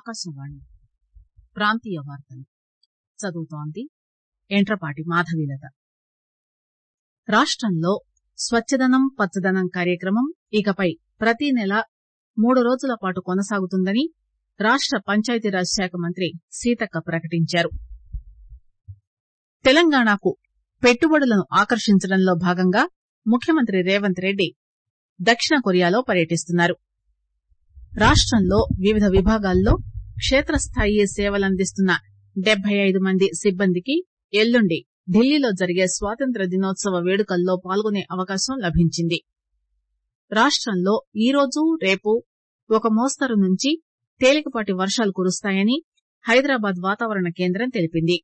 ఆకాశవాణి ప్రాంతీయ వార్తలు చదువుతోంది ఎంట్రపాటి మాధవీలత రాష్టంలో స్వచ్చదనం పచ్చదనం కార్యక్రమం ఇకపై ప్రతి నెలా మూడు రోజుల పాటు కొనసాగుతుందని రాష్ట పంచాయతీరాజ్ శాఖ మంత్రి సీతక్క ప్రకటించారు తెలంగాణకు పెట్టుబడులను ఆకర్షించడంలో భాగంగా ముఖ్యమంత్రి రేవంత్ రెడ్డి దక్షిణ కొరియాలో పర్యటిస్తున్నారు రాష్టంలో వివిధ విభాగాల్లో కేత్రస్థాయి సేవలందిస్తున్న డెబ్బై ఐదు మంది సిబ్బందికి ఎల్లుండి ఢిల్లీలో జరిగే స్వాతంత్ర్య దినోత్సవ వేడుకల్లో పాల్గొనే అవకాశం లభించింది రాష్టంలో ఈరోజు రేపు ఒక మోస్తరు నుంచి తేలికపాటి వర్షాలు కురుస్తాయని హైదరాబాద్ వాతావరణ కేంద్రం తెలిపింది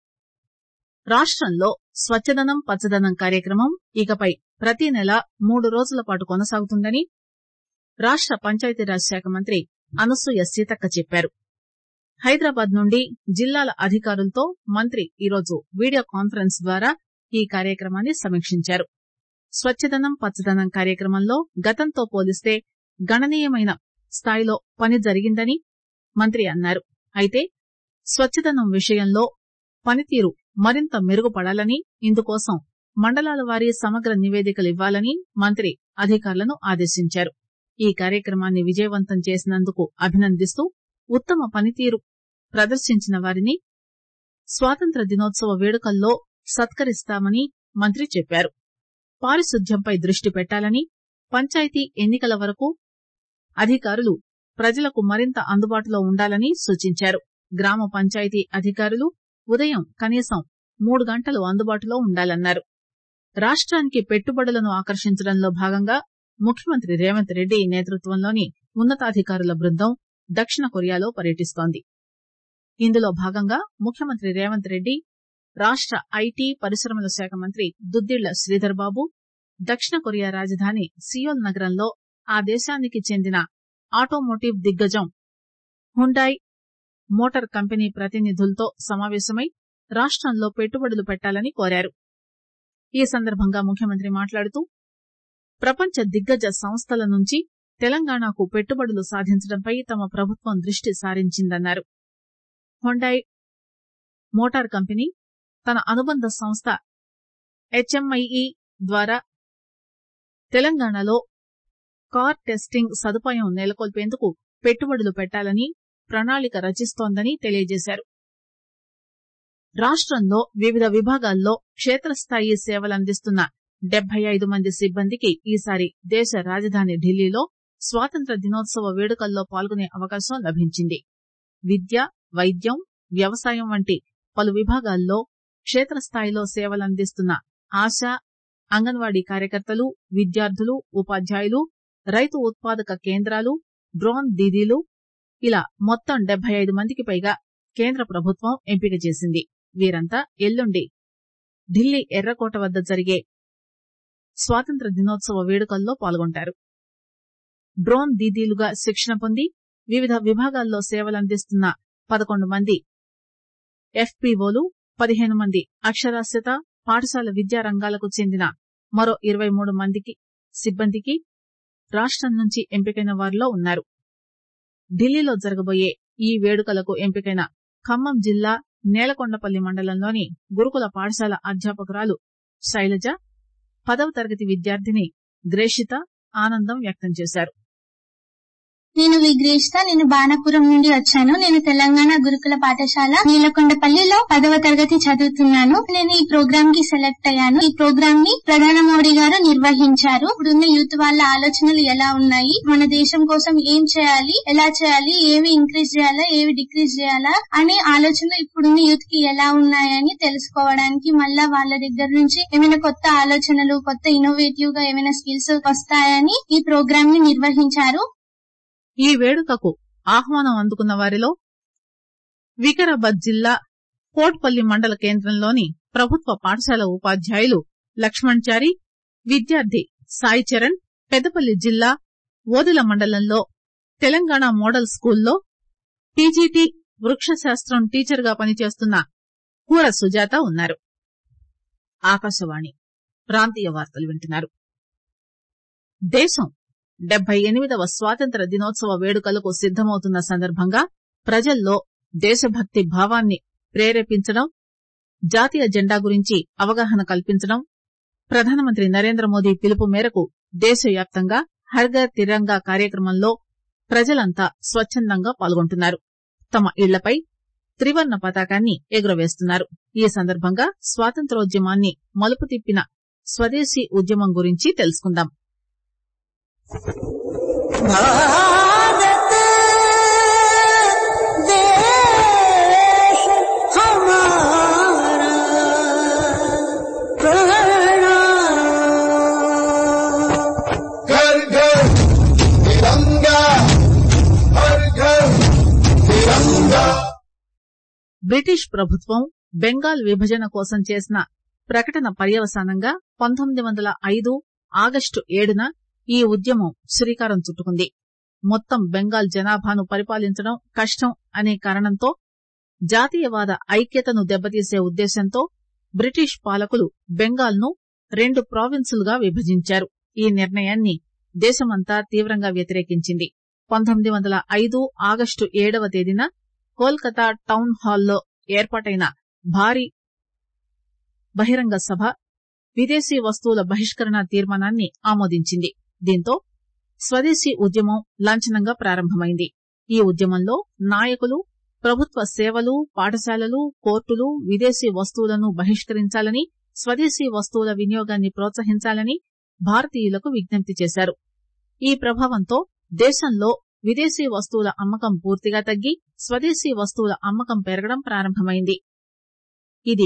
రాష్టంలో స్వచ్చదనం పచ్చదనం కార్యక్రమం ఇకపై ప్రతి నెలా మూడు రోజుల పాటు కొనసాగుతుందని రాష్ట పంచాయతీరాజ్ శాఖ మంత్రి అనసూయ సీతక్క చెప్పారు హైదరాబాద్ నుండి జిల్లాల అధికారులతో మంత్రి ఈరోజు వీడియో కాన్ఫరెన్స్ ద్వారా ఈ కార్యక్రమాన్ని సమీక్షించారు స్వచ్చదనం పచ్చదనం కార్యక్రమంలో గతంతో పోలిస్తే గణనీయమైన స్థాయిలో పని జరిగిందని మంత్రి అన్నారు అయితే స్వచ్చదనం విషయంలో పనితీరు మరింత మెరుగుపడాలని ఇందుకోసం మండలాల వారీ సమగ్ర నివేదికలు ఇవ్వాలని మంత్రి అధికారులను ఆదేశించారు ఈ కార్యక్రమాన్ని విజయవంతం చేసినందుకు అభినందిస్తూ ఉత్తమ పనితీరు ప్రదర్శించిన వారిని స్వాతంత్ర్య దినోత్సవ వేడుకల్లో సత్కరిస్తామని మంత్రి చెప్పారు పారిశుద్ధ్యంపై దృష్టి పెట్టాలని పంచాయతీ ఎన్నికల వరకు అధికారులు ప్రజలకు మరింత అందుబాటులో ఉండాలని సూచించారు గ్రామ పంచాయతీ అధికారులు ఉదయం కనీసం మూడు గంటలు అందుబాటులో ఉండాలన్నారు రాష్టానికి పెట్టుబడులను ఆకర్షించడంలో భాగంగా ముఖ్యమంత్రి రేవంత్ రెడ్డి నేతృత్వంలోని ఉన్నతాధికారుల బృందం దక్షిణ కొరియాలో పర్యటిస్తోంది ఇందులో భాగంగా ముఖ్యమంత్రి రేవంత్ రెడ్డి రాష్ట ఐటీ పరిశ్రమల శాఖ మంత్రి దుద్దిళ్ల శ్రీధర్ బాబు దక్షిణ కొరియా రాజధాని సియోల్ నగరంలో ఆ దేశానికి చెందిన ఆటోమోటివ్ దిగ్గజం హుండాయ్ మోటార్ కంపెనీ ప్రతినిధులతో సమావేశమై రాష్టంలో పెట్టుబడులు పెట్టాలని కోరారు ఈ సందర్భంగా ముఖ్యమంత్రి మాట్లాడుతూ ప్రపంచ దిగ్గజ సంస్థల నుంచి తెలంగాణకు పెట్టుబడులు సాధించడంపై తమ ప్రభుత్వం దృష్టి సారించిందన్నారు హుండాయ్ మోటార్ కంపెనీ తన అనుబంధ సంస్థ హెచ్ఎంఐఈ ద్వారా తెలంగాణలో కార్ టెస్టింగ్ సదుపాయం నెలకొల్పేందుకు పెట్టుబడులు పెట్టాలని ప్రణాళిక రచిస్తోందని తెలియజేశారు రాష్టంలో వివిధ విభాగాల్లో కేత్రస్థాయి సేవలందిస్తున్న డెబ్బై ఐదు మంది సిబ్బందికి ఈసారి దేశ రాజధాని ఢిల్లీలో స్వాతంత్ర్య దినోత్సవ వేడుకల్లో పాల్గొనే అవకాశం లభించింది విద్య వైద్యం వ్యవసాయం వంటి పలు విభాగాల్లో కేత్రస్థాయిలో సేవలందిస్తున్న ఆశా అంగన్వాడీ కార్యకర్తలు విద్యార్థులు ఉపాధ్యాయులు రైతు ఉత్పాదక కేంద్రాలు డ్రోన్ దీదీలు ఇలా మొత్తం డెబ్బై ఐదు మందికి పైగా కేంద్ర ప్రభుత్వం ఎంపిక చేసింది వీరంతా ఎల్లుండి ఢిల్లీ ఎర్రకోట వద్ద జరిగే స్వాతంత్ర్య దినోత్సవ వేడుకల్లో పాల్గొంటారు డ్రోన్ దీదీలుగా శిక్షణ పొంది వివిధ విభాగాల్లో సేవలందిస్తున్న పదకొండు మంది ఎఫ్పీఓలు పదిహేను మంది అక్షరాస్యత పాఠశాల విద్యా రంగాలకు చెందిన మరో ఇరవై మూడు మందికి సిబ్బందికి రాష్టం నుంచి ఎంపికైన వారిలో ఉన్నారు ఢిల్లీలో జరగబోయే ఈ వేడుకలకు ఎంపికైన ఖమ్మం జిల్లా నేలకొండపల్లి మండలంలోని గురుకుల పాఠశాల అధ్యాపకురాలు శైలజ పదవ తరగతి విద్యార్థిని గ్రేషిత ఆనందం వ్యక్తం చేశారు నేను విగ్రేష్త నేను బాణపురం నుండి వచ్చాను నేను తెలంగాణ గురుకుల పాఠశాల నీలకొండపల్లిలో పదవ తరగతి చదువుతున్నాను నేను ఈ ప్రోగ్రామ్ కి సెలెక్ట్ అయ్యాను ఈ ప్రోగ్రామ్ ని ప్రధాన మోడీ గారు నిర్వహించారు ఇప్పుడున్న యూత్ వాళ్ళ ఆలోచనలు ఎలా ఉన్నాయి మన దేశం కోసం ఏం చేయాలి ఎలా చేయాలి ఏవి ఇంక్రీజ్ చేయాలా ఏవి డిక్రీజ్ చేయాలా అనే ఆలోచనలు ఇప్పుడున్న యూత్ కి ఎలా ఉన్నాయని తెలుసుకోవడానికి మళ్ళా వాళ్ళ దగ్గర నుంచి ఏమైనా కొత్త ఆలోచనలు కొత్త ఇన్నోవేటివ్ గా ఏమైనా స్కిల్స్ వస్తాయని ఈ ప్రోగ్రామ్ ని నిర్వహించారు ఈ వేడుకకు ఆహ్వానం అందుకున్న వారిలో వికారాబాద్ జిల్లా కోట్పల్లి మండల కేంద్రంలోని ప్రభుత్వ పాఠశాల ఉపాధ్యాయులు లక్ష్మణ్చారి విద్యార్థి సాయి చరణ్ పెద్దపల్లి జిల్లా ఓదెల మండలంలో తెలంగాణ మోడల్ స్కూల్లో టీజీటీ వృక్షశాస్త్రం టీచర్ గా పనిచేస్తున్న కూర సుజాత ఉన్నారు ఆకాశవాణి ప్రాంతీయ వార్తలు వింటున్నారు దేశం డెబ్బై ఎనిమిదవ స్వాతంత్ర దినోత్సవ వేడుకలకు సిద్దమవుతున్న సందర్భంగా ప్రజల్లో దేశభక్తి భావాన్ని ప్రేరేపించడం జాతీయ జెండా గురించి అవగాహన కల్పించడం ప్రధానమంత్రి నరేంద్ర మోదీ పిలుపు మేరకు దేశవ్యాప్తంగా హర్ఘర్ తిరంగా కార్యక్రమంలో ప్రజలంతా స్వచ్చందంగా పాల్గొంటున్నారు తమ ఇళ్లపై త్రివర్ణ పతాకాన్ని ఎగురవేస్తున్నారు ఈ సందర్భంగా స్వాతంత్రోద్యమాన్ని మలుపు తిప్పిన స్వదేశీ ఉద్యమం గురించి తెలుసుకుందాం भारत देश हमारा प्रणाम घर घर तिरंगा हर घर तिरंगा బ్రిటిష్ ప్రభుత్వం బెంగాల్ విభజన కోసం చేసిన ప్రకటన పర్యవసానంగా పంతొమ్మిది వందల ఐదు ఆగస్టు ఏడున ఈ ఉద్యమం శ్రీకారం చుట్టుకుంది మొత్తం బెంగాల్ జనాభాను పరిపాలించడం కష్టం అనే కారణంతో జాతీయవాద ఐక్యతను దెబ్బతీసే ఉద్దేశంతో బ్రిటిష్ పాలకులు బెంగాల్ ను రెండు ప్రావిన్సులుగా విభజించారు ఈ నిర్ణయాన్ని దేశమంతా తీవ్రంగా వ్యతిరేకించింది పంతొమ్మిది వందల ఐదు ఆగస్టు ఏడవ తేదీన కోల్కతా టౌన్ హాల్లో ఏర్పాటైన భారీ బహిరంగ సభ విదేశీ వస్తువుల బహిష్కరణ తీర్మానాన్ని ఆమోదించింది దీంతో స్వదేశీ ఉద్యమం లాంఛనంగా ప్రారంభమైంది ఈ ఉద్యమంలో నాయకులు ప్రభుత్వ సేవలు పాఠశాలలు కోర్టులు విదేశీ వస్తువులను బహిష్కరించాలని స్వదేశీ వస్తువుల వినియోగాన్ని ప్రోత్సహించాలని భారతీయులకు విజ్ఞప్తి చేశారు ఈ ప్రభావంతో దేశంలో విదేశీ వస్తువుల అమ్మకం పూర్తిగా తగ్గి స్వదేశీ వస్తువుల అమ్మకం పెరగడం ప్రారంభమైంది ఇది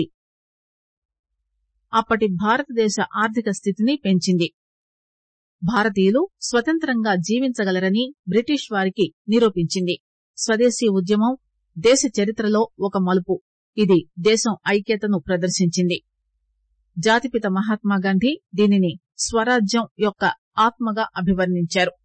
అప్పటి భారతదేశ ఆర్థిక స్థితిని పెంచింది భారతీయులు స్వతంత్రంగా జీవించగలరని బ్రిటిష్ వారికి నిరూపించింది స్వదేశీ ఉద్యమం దేశ చరిత్రలో ఒక మలుపు ఇది దేశం ఐక్యతను ప్రదర్శించింది జాతిపిత మహాత్మాగాంధీ దీనిని స్వరాజ్యం యొక్క ఆత్మగా అభివర్ణించారు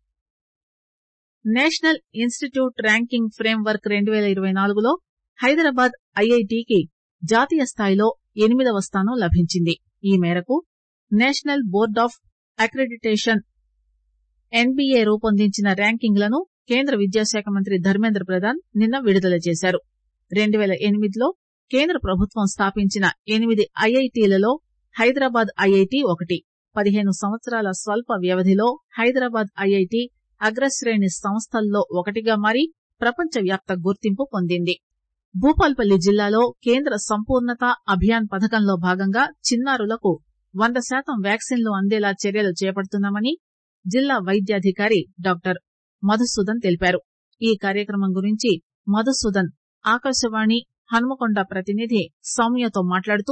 national institute ranking framework రెండు పేల ఇరవై నాలుగులో హైదరాబాద్ ఐఐటికి జాతీయ స్థాయిలో ఎనిమిదవ స్థానం లభించింది ఈ మేరకు national board of accreditation NBA రూపొందించిన ర్యాంకింగ్లను కేంద్ర విద్యాశాఖ మంత్రి ధర్మేంద్ర ప్రధాన్ నిన్న విడుదల చేశారు రెండు పేల ఎనిమిదిలో కేంద్ర ప్రభుత్వం స్థాపించిన ఎనిమిది ఐఐటీలలో హైదరాబాద్ ఐఐటి ఒకటి పదిహేను సంవత్సరాల స్వల్ప వ్యవధిలో హైదరాబాద్ ఐఐటి అగ్రశ్రేణి సంస్థల్లో ఒకటిగా మారి ప్రపంచవ్యాప్త గుర్తింపు పొందింది భూపాల్పల్లి జిల్లాలో కేంద్ర సంపూర్ణత అభియాన్ పథకంలో భాగంగా చిన్నారులకు వంద శాతం వ్యాక్సిన్లు అందేలా చర్యలు చేపడుతున్నామని జిల్లా వైద్యాధికారి డాక్టర్ మధుసూదన్ తెలిపారు ఈ కార్యక్రమం గురించి మధుసూదన్ ఆకాశవాణి హన్మకొండ ప్రతినిధి సౌమ్యతో మాట్లాడుతూ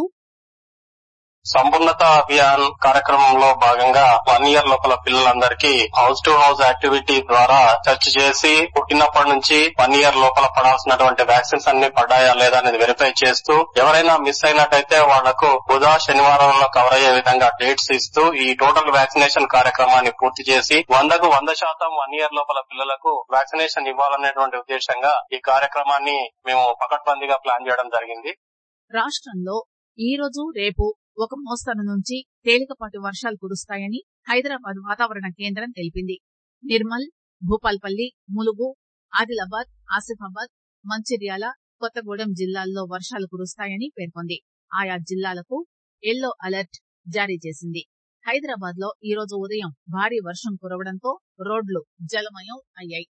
సంపూర్ణత అభియాన్ కార్యక్రమంలో భాగంగా వన్ ఇయర్ లోపల పిల్లలందరికీ హౌస్ టు హౌస్ యాక్టివిటీ ద్వారా చర్చ చేసి పుట్టినప్పటి నుంచి వన్ ఇయర్ లోపల పడాల్సినటువంటి వ్యాక్సిన్స్ అన్ని పడ్డాయా లేదా అనేది వెరిఫై చేస్తూ ఎవరైనా మిస్ అయినట్టయితే వాళ్లకు బుధ శనివారంలో కవర్ అయ్యే విధంగా డేట్స్ ఇస్తూ ఈ టోటల్ వ్యాక్సినేషన్ కార్యక్రమాన్ని పూర్తి చేసి వందకు వంద శాతం వన్ ఇయర్ లోపల పిల్లలకు వ్యాక్సినేషన్ ఇవ్వాలనేటువంటి ఉద్దేశంగా ఈ కార్యక్రమాన్ని మేము పకడ్బందీగా ప్లాన్ చేయడం జరిగింది రాష్ట్రంలో ఈ రోజు రేపు ఒక మోస్తరు నుంచి తేలికపాటి వర్షాలు కురుస్తాయని హైదరాబాద్ వాతావరణ కేంద్రం తెలిపింది నిర్మల్ భూపాల్పల్లి ములుగు ఆదిలాబాద్ ఆసిఫాబాద్ మంచిర్యాల కొత్తగూడెం జిల్లాల్లో వర్షాలు కురుస్తాయని పేర్కొంది ఆయా జిల్లాలకు ఎల్లో అలర్ట్ జారీ చేసింది హైదరాబాద్ లో ఈ రోజు ఉదయం భారీ వర్షం కురవడంతో రోడ్లు జలమయం అయ్యాయి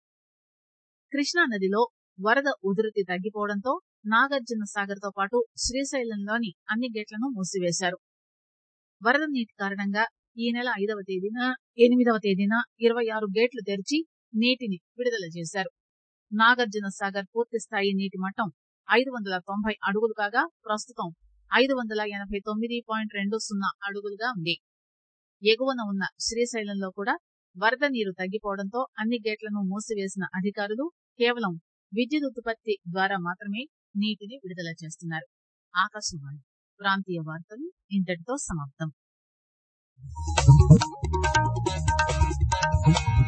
కృష్ణానదిలో వరద ఉధృతి తగ్గిపోవడంతో నాగార్జున సాగర్ తో పాటు శ్రీశైలంలోని అన్ని గేట్లను మూసివేశారు వరద నీటి కారణంగా ఈ నెల ఐదవ తేదీన ఎనిమిదవ తేదీన ఇరవై ఆరు గేట్లు తెరిచి నీటిని విడుదల చేశారు నాగార్జున సాగర్ పూర్తి స్థాయి నీటి మట్టం ఐదు వందల తొంభై అడుగులు కాగా ప్రస్తుతం ఐదు వందల ఎనభై తొమ్మిది పాయింట్ రెండు సున్నా అడుగులుగా ఉంది ఎగువన ఉన్న శ్రీశైలంలో కూడా వరద నీరు తగ్గిపోవడంతో అన్ని గేట్లను మూసివేసిన అధికారులు కేవలం విద్యుత్ ఉత్పత్తి ద్వారా మాత్రమే నీటిని విడుదల చేస్తున్నారు ఆకాశవాణి ప్రాంతీయ వార్తలు ఇంతటితో సమాప్తం